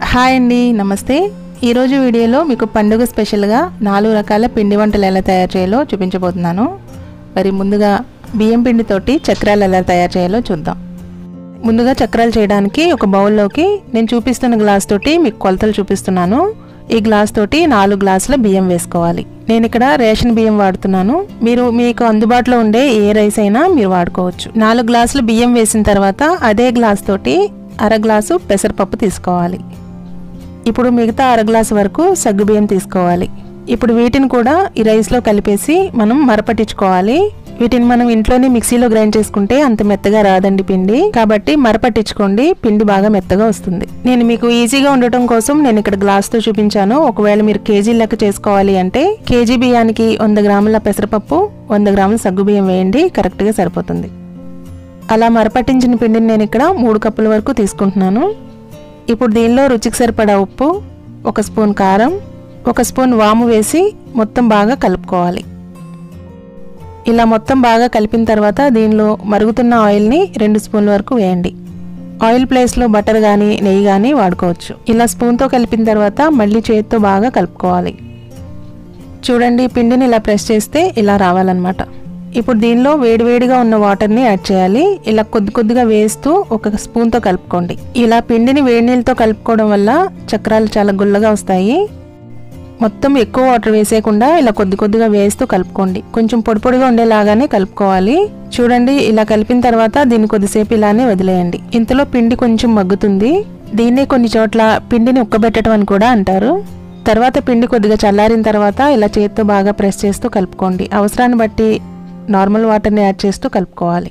hi అండి నమస్తే ఈరోజు వీడియోలో మీకు పండుగ స్పెషల్గా నాలుగు రకాల పిండి వంటలు ఎలా తయారు చేయాలో చూపించబోతున్నాను మరి ముందుగా బియ్యం పిండితోటి చక్రాలు ఎలా తయారు చేయాలో చూద్దాం ముందుగా చక్రాలు చేయడానికి ఒక బౌల్లోకి నేను చూపిస్తున్న గ్లాస్ తోటి మీకు కొలతలు చూపిస్తున్నాను ఈ గ్లాస్ తోటి నాలుగు గ్లాసుల బియ్యం వేసుకోవాలి నేను ఇక్కడ రేషన్ బియ్యం వాడుతున్నాను మీరు మీకు అందుబాటులో ఉండే ఏ రైస్ అయినా మీరు వాడుకోవచ్చు నాలుగు గ్లాసులు బియ్యం వేసిన తర్వాత అదే గ్లాస్ తోటి అర గ్లాసు పెసరపప్పు తీసుకోవాలి ఇప్పుడు మిగతా అర గ్లాసు వరకు సగ్గుబియ్యం తీసుకోవాలి ఇప్పుడు వీటిని కూడా ఈ రైస్లో కలిపేసి మనం మరపట్టించుకోవాలి వీటిని మనం ఇంట్లోనే మిక్సీలో గ్రైండ్ చేసుకుంటే అంత మెత్తగా రాదండి పిండి కాబట్టి మరపట్టించుకోండి పిండి బాగా మెత్తగా వస్తుంది నేను మీకు ఈజీగా ఉండటం కోసం నేను ఇక్కడ గ్లాస్తో చూపించాను ఒకవేళ మీరు కేజీ లెక్క చేసుకోవాలి అంటే కేజీ బియ్యానికి వంద గ్రాముల పెసరపప్పు వంద గ్రాముల సగ్గుబియ్యం వేయండి కరెక్ట్గా సరిపోతుంది అలా మరపట్టించిన పిండిని నేను ఇక్కడ మూడు కప్పుల వరకు తీసుకుంటున్నాను ఇప్పుడు దీనిలో రుచికి సరిపడా ఉప్పు ఒక స్పూన్ కారం ఒక స్పూన్ వాము వేసి మొత్తం బాగా కలుపుకోవాలి ఇలా మొత్తం బాగా కలిపిన తర్వాత దీనిలో మరుగుతున్న ఆయిల్ని రెండు స్పూన్ల వరకు వేయండి ఆయిల్ ప్లేస్లో బటర్ కానీ నెయ్యి కానీ వాడుకోవచ్చు ఇలా స్పూన్తో కలిపిన తర్వాత మళ్ళీ చేతితో బాగా కలుపుకోవాలి చూడండి పిండిని ఇలా ప్రెస్ చేస్తే ఇలా రావాలన్నమాట ఇప్పుడు దీనిలో వేడివేడిగా ఉన్న వాటర్ని యాడ్ చేయాలి ఇలా కొద్ది కొద్దిగా వేస్తూ ఒక స్పూన్తో కలుపుకోండి ఇలా పిండిని వేడి నీళ్ళతో కలుపుకోవడం వల్ల చక్రాలు చాలా గుల్లగా వస్తాయి మొత్తం ఎక్కువ వాటర్ వేసేయకుండా ఇలా కొద్ది కొద్దిగా వేస్తూ కలుపుకోండి కొంచెం పొడి పొడిగా ఉండేలాగానే కలుపుకోవాలి చూడండి ఇలా కలిపిన తర్వాత దీన్ని కొద్దిసేపు ఇలానే వదిలేయండి ఇంతలో పిండి కొంచెం మగ్గుతుంది దీన్నే కొన్ని చోట్ల పిండిని ఉక్కబెట్టడం అని కూడా అంటారు తర్వాత పిండి కొద్దిగా చల్లారిన తర్వాత ఇలా చేతితో బాగా ప్రెస్ చేస్తూ కలుపుకోండి అవసరాన్ని బట్టి నార్మల్ వాటర్ని యాడ్ చేస్తూ కలుపుకోవాలి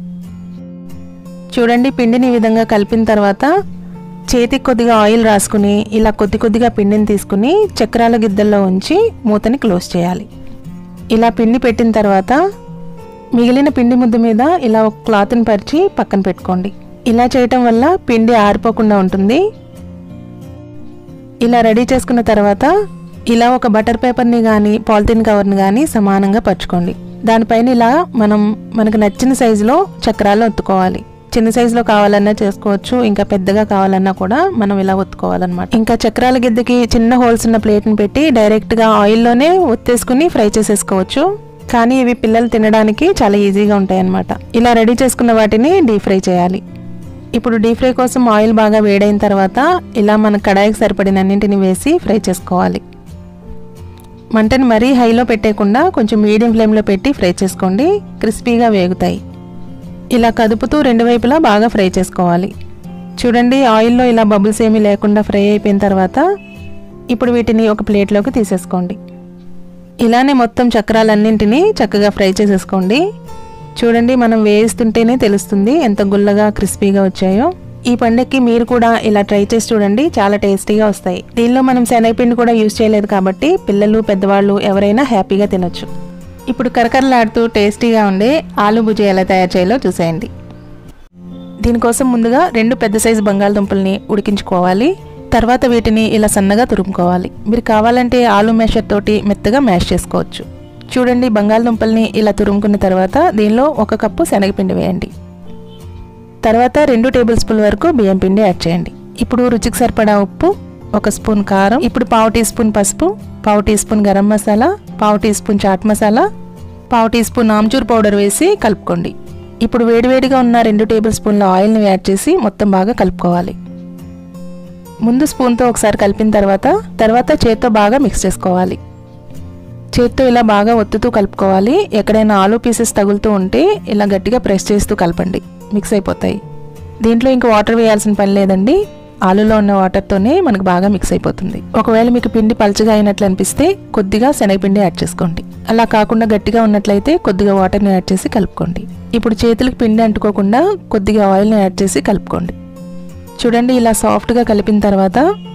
చూడండి పిండిని ఈ విధంగా కలిపిన తర్వాత చేతికి కొద్దిగా ఆయిల్ రాసుకుని ఇలా కొద్ది కొద్దిగా పిండిని తీసుకుని చక్రాల గిద్దల్లో ఉంచి మూతని క్లోజ్ చేయాలి ఇలా పిండి పెట్టిన తర్వాత మిగిలిన పిండి ముద్ద మీద ఇలా ఒక క్లాత్ని పరిచి పక్కన పెట్టుకోండి ఇలా చేయటం వల్ల పిండి ఆరిపోకుండా ఉంటుంది ఇలా రెడీ చేసుకున్న తర్వాత ఇలా ఒక బటర్ పేపర్ని కానీ పాలిథిన్ కవర్ని కానీ సమానంగా పరుచుకోండి దానిపైన ఇలా మనం మనకు నచ్చిన సైజులో చక్రాలు ఒత్తుకోవాలి చిన్న సైజులో కావాలన్నా చేసుకోవచ్చు ఇంకా పెద్దగా కావాలన్నా కూడా మనం ఇలా ఒత్తుకోవాలన్నమాట ఇంకా చక్రాల గిద్దకి చిన్న హోల్స్ ఉన్న ప్లేట్ని పెట్టి డైరెక్ట్గా ఆయిల్లోనే ఒత్తేసుకుని ఫ్రై చేసేసుకోవచ్చు కానీ ఇవి పిల్లలు తినడానికి చాలా ఈజీగా ఉంటాయి అన్నమాట ఇలా రెడీ చేసుకున్న వాటిని డీప్ ఫ్రై చేయాలి ఇప్పుడు డీప్ ఫ్రై కోసం ఆయిల్ బాగా వేడైన తర్వాత ఇలా మన కడాయికి సరిపడినన్నింటిని వేసి ఫ్రై చేసుకోవాలి మంటని మరీ హైలో పెట్టేయకుండా కొంచెం మీడియం ఫ్లేమ్లో పెట్టి ఫ్రై చేసుకోండి క్రిస్పీగా వేగుతాయి ఇలా కదుపుతూ రెండు వైపులా బాగా ఫ్రై చేసుకోవాలి చూడండి ఆయిల్లో ఇలా బబుల్స్ ఏమీ లేకుండా ఫ్రై అయిపోయిన తర్వాత ఇప్పుడు వీటిని ఒక ప్లేట్లోకి తీసేసుకోండి ఇలానే మొత్తం చక్రాలన్నింటినీ చక్కగా ఫ్రై చేసేసుకోండి చూడండి మనం వేస్తుంటేనే తెలుస్తుంది ఎంత గుల్లగా క్రిస్పీగా వచ్చాయో ఈ పండక్కి మీరు కూడా ఇలా ట్రై చేసి చూడండి చాలా టేస్టీగా వస్తాయి దీనిలో మనం శనగపిండి కూడా యూజ్ చేయలేదు కాబట్టి పిల్లలు పెద్దవాళ్ళు ఎవరైనా హ్యాపీగా తినొచ్చు ఇప్పుడు కరకరలాడుతూ టేస్టీగా ఉండే ఆలు భుజి ఎలా తయారు చేయాలో చూసేయండి దీనికోసం ముందుగా రెండు పెద్ద సైజు బంగాళదుంపల్ని ఉడికించుకోవాలి తర్వాత వీటిని ఇలా సన్నగా తురుముకోవాలి మీరు కావాలంటే ఆలు మ్యాషర్ తోటి మెత్తగా మ్యాష్ చేసుకోవచ్చు చూడండి బంగాళదుంపల్ని ఇలా తురుముకున్న తర్వాత దీనిలో ఒక కప్పు శనగపిండి వేయండి తర్వాత రెండు టేబుల్ స్పూన్ వరకు బియ్యం పిండి యాడ్ చేయండి ఇప్పుడు రుచికి సరిపడా ఉప్పు ఒక స్పూన్ కారం ఇప్పుడు పావు టీ స్పూన్ పసుపు పావు టీ స్పూన్ గరం మసాలా పావు టీ స్పూన్ చాట్ మసాలా పావు టీ స్పూన్ ఆమ్చూర్ పౌడర్ వేసి కలుపుకోండి ఇప్పుడు వేడివేడిగా ఉన్న రెండు టేబుల్ స్పూన్ల ఆయిల్ని యాడ్ చేసి మొత్తం బాగా కలుపుకోవాలి ముందు స్పూన్తో ఒకసారి కలిపిన తర్వాత తర్వాత చేత్తో బాగా మిక్స్ చేసుకోవాలి చేత్తో ఇలా బాగా ఒత్తుతూ కలుపుకోవాలి ఎక్కడైనా ఆలు పీసెస్ తగులుతూ ఉంటే ఇలా గట్టిగా ప్రెస్ చేస్తూ కలపండి మిక్స్ అయిపోతాయి దీంట్లో ఇంకా వాటర్ వేయాల్సిన పని లేదండి ఆలులో ఉన్న వాటర్తోనే మనకు బాగా మిక్స్ అయిపోతుంది ఒకవేళ మీకు పిండి పలుచగా అయినట్లు అనిపిస్తే కొద్దిగా శనగపిండి యాడ్ చేసుకోండి అలా కాకుండా గట్టిగా ఉన్నట్లయితే కొద్దిగా వాటర్ని యాడ్ చేసి కలుపుకోండి ఇప్పుడు చేతులకు పిండి అంటుకోకుండా కొద్దిగా ఆయిల్ని యాడ్ చేసి కలుపుకోండి చూడండి ఇలా సాఫ్ట్గా కలిపిన తర్వాత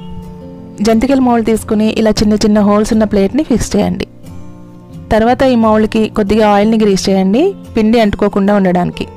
జంతికల మౌల్ తీసుకుని ఇలా చిన్న చిన్న హోల్స్ ఉన్న ప్లేట్ని ఫిక్స్ చేయండి తర్వాత ఈ మౌల్కి కొద్దిగా ఆయిల్ని గ్రీస్ చేయండి పిండి అంటుకోకుండా ఉండడానికి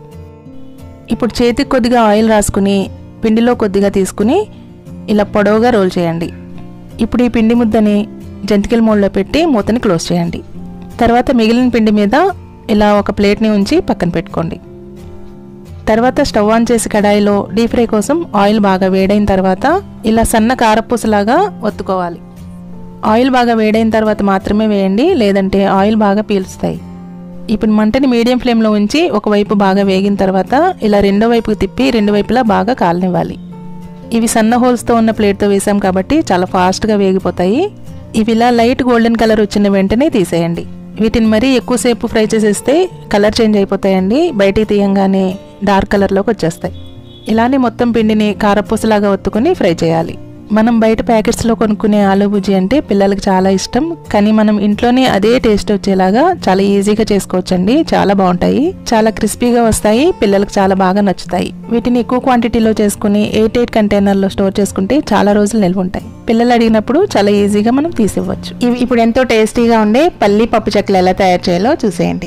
ఇప్పుడు చేతికి కొద్దిగా ఆయిల్ రాసుకుని పిండిలో కొద్దిగా తీసుకుని ఇలా పొడవుగా రోల్ చేయండి ఇప్పుడు ఈ పిండి ముద్దని జంతికల మోడ్లో పెట్టి మూతని క్లోజ్ చేయండి తర్వాత మిగిలిన పిండి మీద ఇలా ఒక ప్లేట్ని ఉంచి పక్కన పెట్టుకోండి తర్వాత స్టవ్ ఆన్ చేసి కడాయిలో డీప్ ఫ్రై కోసం ఆయిల్ బాగా వేడైన తర్వాత ఇలా సన్న కారపూసలాగా ఒత్తుకోవాలి ఆయిల్ బాగా వేడైన తర్వాత మాత్రమే వేయండి లేదంటే ఆయిల్ బాగా పీల్చుతాయి ఇప్పుడు మంటని మీడియం ఫ్లేమ్లో ఉంచి ఒకవైపు బాగా వేగిన తర్వాత ఇలా రెండో వైపుకి తిప్పి రెండు వైపులా బాగా కాలనివ్వాలి ఇవి సన్న హోల్స్తో ఉన్న ప్లేట్తో వేసాం కాబట్టి చాలా ఫాస్ట్గా వేగిపోతాయి ఇవి ఇలా లైట్ గోల్డెన్ కలర్ వచ్చిన వెంటనే తీసేయండి వీటిని మరీ ఎక్కువసేపు ఫ్రై చేసేస్తే కలర్ చేంజ్ అయిపోతాయండి బయటికి తీయంగానే డార్క్ కలర్లోకి వచ్చేస్తాయి ఇలానే మొత్తం పిండిని కారపూసలాగా ఒత్తుకుని ఫ్రై చేయాలి మనం బయట ప్యాకెట్స్లో కొనుక్కునే ఆలూ భుజి అంటే పిల్లలకి చాలా ఇష్టం కానీ మనం ఇంట్లోనే అదే టేస్ట్ వచ్చేలాగా చాలా ఈజీగా చేసుకోవచ్చండి చాలా బాగుంటాయి చాలా క్రిస్పీగా వస్తాయి పిల్లలకు చాలా బాగా నచ్చుతాయి వీటిని ఎక్కువ క్వాంటిటీలో చేసుకుని ఎయిట్ ఎయిట్ కంటైనర్లో స్టోర్ చేసుకుంటే చాలా రోజులు నిల్వ ఉంటాయి పిల్లలు అడిగినప్పుడు చాలా ఈజీగా మనం తీసివ్వచ్చు ఇవి ఇప్పుడు ఎంతో టేస్టీగా ఉండే పల్లి పప్పు చెక్కలు ఎలా తయారు చేయాలో చూసేయండి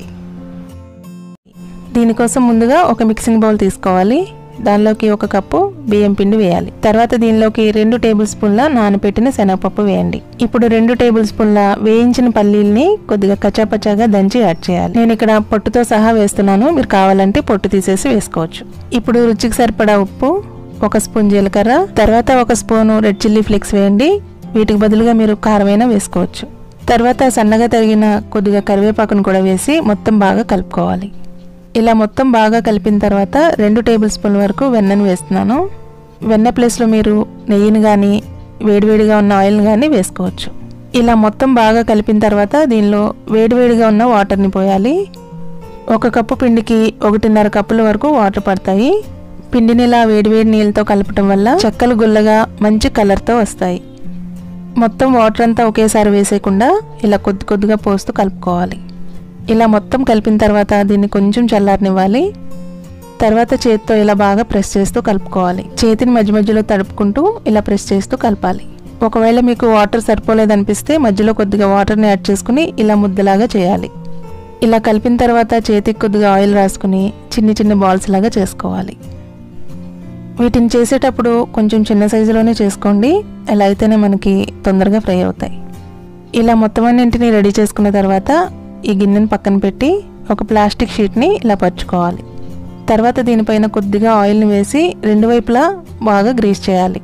దీనికోసం ముందుగా ఒక మిక్సింగ్ బౌల్ తీసుకోవాలి దానిలోకి ఒక కప్పు బియ్యం పిండి వేయాలి తర్వాత దీనిలోకి రెండు టేబుల్ స్పూన్ల నానబెట్టిన శనగపప్పు వేయండి ఇప్పుడు రెండు టేబుల్ స్పూన్ల వేయించిన పల్లీల్ని కొద్దిగా కచ్చాపచ్చాగా దంచి యాడ్ చేయాలి నేను ఇక్కడ పొట్టుతో సహా వేస్తున్నాను మీరు కావాలంటే పొట్టు తీసేసి వేసుకోవచ్చు ఇప్పుడు రుచికి సరిపడా ఉప్పు ఒక స్పూన్ జీలకర్ర తర్వాత ఒక స్పూను రెడ్ చిల్లీ ఫ్లేక్స్ వేయండి వీటికి బదులుగా మీరు కారమైనా వేసుకోవచ్చు తర్వాత సన్నగా తరిగిన కొద్దిగా కరివేపాకును కూడా వేసి మొత్తం బాగా కలుపుకోవాలి ఇలా మొత్తం బాగా కలిపిన తర్వాత రెండు టేబుల్ స్పూన్ వరకు వెన్నను వేస్తున్నాను వెన్న ప్లేస్లో మీరు నెయ్యిని కానీ వేడివేడిగా ఉన్న ఆయిల్ని కానీ వేసుకోవచ్చు ఇలా మొత్తం బాగా కలిపిన తర్వాత దీనిలో వేడివేడిగా ఉన్న వాటర్ని పోయాలి ఒక కప్పు పిండికి ఒకటిన్నర కప్పుల వరకు వాటర్ పడతాయి పిండిని ఇలా వేడివేడి నీళ్ళతో కలపటం వల్ల చెక్కలు గుల్లగా మంచి కలర్తో వస్తాయి మొత్తం వాటర్ అంతా ఒకేసారి వేసేయకుండా ఇలా కొద్ది కొద్దిగా పోస్తూ కలుపుకోవాలి ఇలా మొత్తం కలిపిన తర్వాత దీన్ని కొంచెం చల్లారనివ్వాలి తర్వాత చేతితో ఇలా బాగా ప్రెస్ చేస్తూ కలుపుకోవాలి చేతిని మధ్య మధ్యలో తడుపుకుంటూ ఇలా ప్రెస్ చేస్తూ కలపాలి ఒకవేళ మీకు వాటర్ సరిపోలేదనిపిస్తే మధ్యలో కొద్దిగా వాటర్ని యాడ్ చేసుకుని ఇలా ముద్దలాగా చేయాలి ఇలా కలిపిన తర్వాత చేతికి కొద్దిగా ఆయిల్ రాసుకుని చిన్ని చిన్న బాల్స్ లాగా చేసుకోవాలి వీటిని చేసేటప్పుడు కొంచెం చిన్న సైజులోనే చేసుకోండి ఎలా అయితేనే మనకి తొందరగా ఫ్రై అవుతాయి ఇలా మొత్తం అన్నింటినీ రెడీ చేసుకున్న తర్వాత ఈ గిన్నెని పక్కన పెట్టి ఒక ప్లాస్టిక్ షీట్ని ఇలా పరుచుకోవాలి తర్వాత దీనిపైన కొద్దిగా ఆయిల్ని వేసి రెండు వైపులా బాగా గ్రీస్ చేయాలి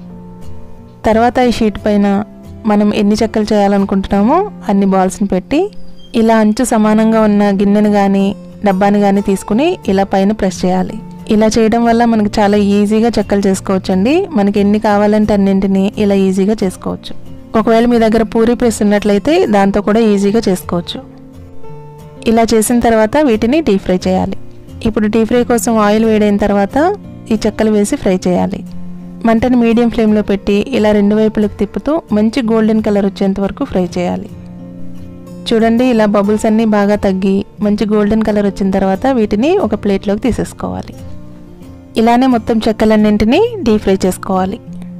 తర్వాత ఈ షీట్ పైన మనం ఎన్ని చెక్కలు చేయాలనుకుంటున్నామో అన్ని బాల్స్ని పెట్టి ఇలా అంచు సమానంగా ఉన్న గిన్నెను కానీ డబ్బాని కానీ తీసుకుని ఇలా పైన ప్రెస్ చేయాలి ఇలా చేయడం వల్ల మనకి చాలా ఈజీగా చెక్కలు చేసుకోవచ్చండి మనకి ఎన్ని కావాలంటే అన్నింటినీ ఇలా ఈజీగా చేసుకోవచ్చు ఒకవేళ మీ దగ్గర పూరి ప్రెస్ ఉన్నట్లయితే దాంతో కూడా ఈజీగా చేసుకోవచ్చు ఇలా చేసిన తర్వాత వీటిని డీప్ ఫ్రై చేయాలి ఇప్పుడు డీప్ ఫ్రై కోసం ఆయిల్ వేడైన తర్వాత ఈ చెక్కలు వేసి ఫ్రై చేయాలి మంటని మీడియం ఫ్లేమ్లో పెట్టి ఇలా రెండు వైపులకు తిప్పుతూ మంచి గోల్డెన్ కలర్ వచ్చేంత వరకు ఫ్రై చేయాలి చూడండి ఇలా బబుల్స్ అన్నీ బాగా తగ్గి మంచి గోల్డెన్ కలర్ వచ్చిన తర్వాత వీటిని ఒక ప్లేట్లోకి తీసేసుకోవాలి ఇలానే మొత్తం చెక్కలన్నింటినీ డీప్ ఫ్రై చేసుకోవాలి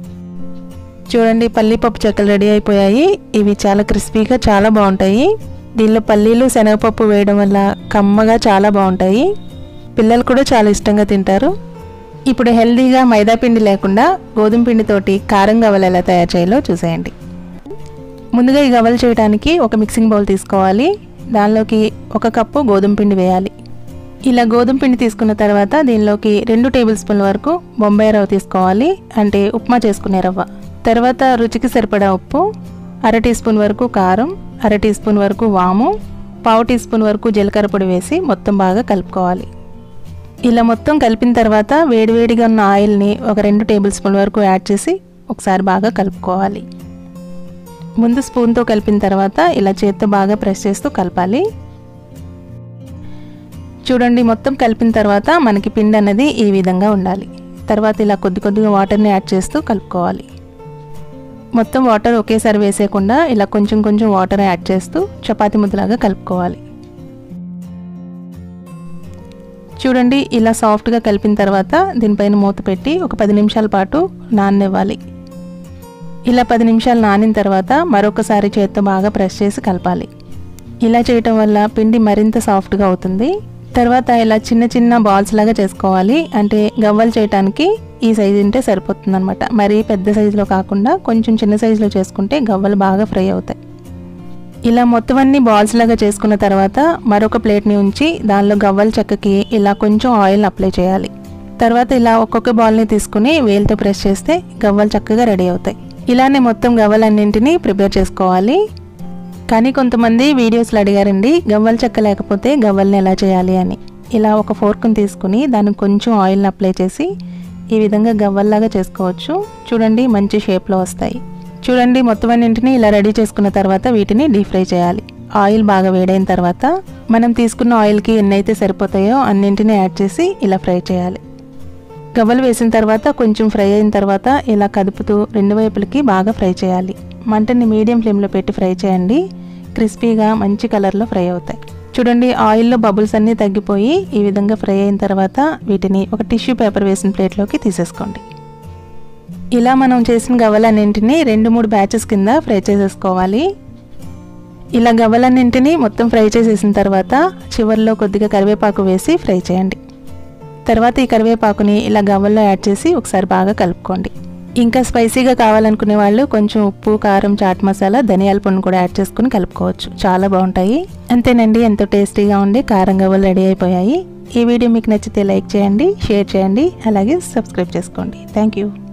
చూడండి పల్లీపప్పు చెక్కలు రెడీ అయిపోయాయి ఇవి చాలా క్రిస్పీగా చాలా బాగుంటాయి దీనిలో పల్లీలు శనగపప్పు వేయడం వల్ల కమ్మగా చాలా బాగుంటాయి పిల్లలు కూడా చాలా ఇష్టంగా తింటారు ఇప్పుడు హెల్దీగా మైదా పిండి లేకుండా గోధుమ పిండితోటి కారం గవ్వలు ఎలా తయారు చేయాలో చూసేయండి ముందుగా ఈ గవ్వలు చేయడానికి ఒక మిక్సింగ్ బౌల్ తీసుకోవాలి దానిలోకి ఒక కప్పు గోధుమ పిండి వేయాలి ఇలా గోధుమ పిండి తీసుకున్న తర్వాత దీనిలోకి రెండు టేబుల్ స్పూన్ల వరకు బొంబాయి రవ్వ తీసుకోవాలి అంటే ఉప్మా చేసుకునే రవ్వ తర్వాత రుచికి సరిపడా ఉప్పు అర టీ స్పూన్ వరకు కారం అర టీ స్పూన్ వరకు వాము పావు టీ స్పూన్ వరకు జీలకర్ర పొడి వేసి మొత్తం బాగా కలుపుకోవాలి ఇలా మొత్తం కలిపిన తర్వాత వేడివేడిగా ఉన్న ఆయిల్ని ఒక రెండు టేబుల్ స్పూన్ వరకు యాడ్ చేసి ఒకసారి బాగా కలుపుకోవాలి ముందు స్పూన్తో కలిపిన తర్వాత ఇలా చేత్తో బాగా ప్రెస్ చేస్తూ కలపాలి చూడండి మొత్తం కలిపిన తర్వాత మనకి పిండి అనేది ఈ విధంగా ఉండాలి తర్వాత ఇలా కొద్ది కొద్దిగా వాటర్ని యాడ్ చేస్తూ కలుపుకోవాలి మొత్తం వాటర్ ఒకేసారి వేసేయకుండా ఇలా కొంచెం కొంచెం వాటర్ యాడ్ చేస్తూ చపాతి ముద్దలాగా కలుపుకోవాలి చూడండి ఇలా సాఫ్ట్గా కలిపిన తర్వాత దీనిపైన మూత పెట్టి ఒక పది నిమిషాల పాటు నాననివ్వాలి ఇలా పది నిమిషాలు నానిన తర్వాత మరొకసారి చేత్తో బాగా ప్రెస్ చేసి కలపాలి ఇలా చేయటం వల్ల పిండి మరింత సాఫ్ట్గా అవుతుంది తర్వాత ఇలా చిన్న చిన్న బాల్స్ లాగా చేసుకోవాలి అంటే గవ్వలు చేయటానికి ఈ సైజు ఉంటే సరిపోతుంది అనమాట మరీ పెద్ద సైజులో కాకుండా కొంచెం చిన్న సైజులో చేసుకుంటే గవ్వలు బాగా ఫ్రై అవుతాయి ఇలా మొత్తం అన్ని బాల్స్ లాగా చేసుకున్న తర్వాత మరొక ప్లేట్ని ఉంచి దానిలో గవ్వల చెక్కకి ఇలా కొంచెం ఆయిల్ అప్లై చేయాలి తర్వాత ఇలా ఒక్కొక్క బాల్ని తీసుకుని వేలుతో ప్రెస్ చేస్తే గవ్వలు చక్కగా రెడీ అవుతాయి ఇలానే మొత్తం గవ్వలన్నింటినీ ప్రిపేర్ చేసుకోవాలి కానీ కొంతమంది వీడియోస్లో అడిగారండి గవ్వల చెక్క లేకపోతే గవ్వల్ని ఎలా చేయాలి అని ఇలా ఒక ఫోర్క్ని తీసుకుని దానికి కొంచెం ఆయిల్ని అప్లై చేసి ఈ విధంగా గవ్వల్లాగా చేసుకోవచ్చు చూడండి మంచి షేప్లో వస్తాయి చూడండి మొత్తం అన్నింటినీ ఇలా రెడీ చేసుకున్న తర్వాత వీటిని డీప్ ఫ్రై చేయాలి ఆయిల్ బాగా వేడైన తర్వాత మనం తీసుకున్న ఆయిల్కి ఎన్నైతే సరిపోతాయో అన్నింటినీ యాడ్ చేసి ఇలా ఫ్రై చేయాలి గవ్వలు వేసిన తర్వాత కొంచెం ఫ్రై అయిన తర్వాత ఇలా కదుపుతూ రెండు వైపులకి బాగా ఫ్రై చేయాలి మంటని మీడియం ఫ్లేమ్లో పెట్టి ఫ్రై చేయండి క్రిస్పీగా మంచి కలర్లో ఫ్రై అవుతాయి చూడండి ఆయిల్లో బబుల్స్ అన్నీ తగ్గిపోయి ఈ విధంగా ఫ్రై అయిన తర్వాత వీటిని ఒక టిష్యూ పేపర్ వేసిన ప్లేట్లోకి తీసేసుకోండి ఇలా మనం చేసిన గవ్వలన్నింటినీ రెండు మూడు బ్యాచెస్ కింద ఫ్రై చేసేసుకోవాలి ఇలా గవ్వలన్నింటినీ మొత్తం ఫ్రై చేసేసిన తర్వాత చివరిలో కొద్దిగా కరివేపాకు వేసి ఫ్రై చేయండి తర్వాత ఈ కరివేపాకుని ఇలా గవ్వల్లో యాడ్ చేసి ఒకసారి బాగా కలుపుకోండి ఇంకా స్పైసీగా కావాలనుకునే వాళ్ళు కొంచెం ఉప్పు కారం చాట్ మసాలా ధనియాల పొడిని కూడా యాడ్ చేసుకుని కలుపుకోవచ్చు చాలా బాగుంటాయి అంతేనండి ఎంతో టేస్టీగా ఉండి కారం గవ్వలు రెడీ అయిపోయాయి ఈ వీడియో మీకు నచ్చితే లైక్ చేయండి షేర్ చేయండి అలాగే సబ్స్క్రైబ్ చేసుకోండి థ్యాంక్ యూ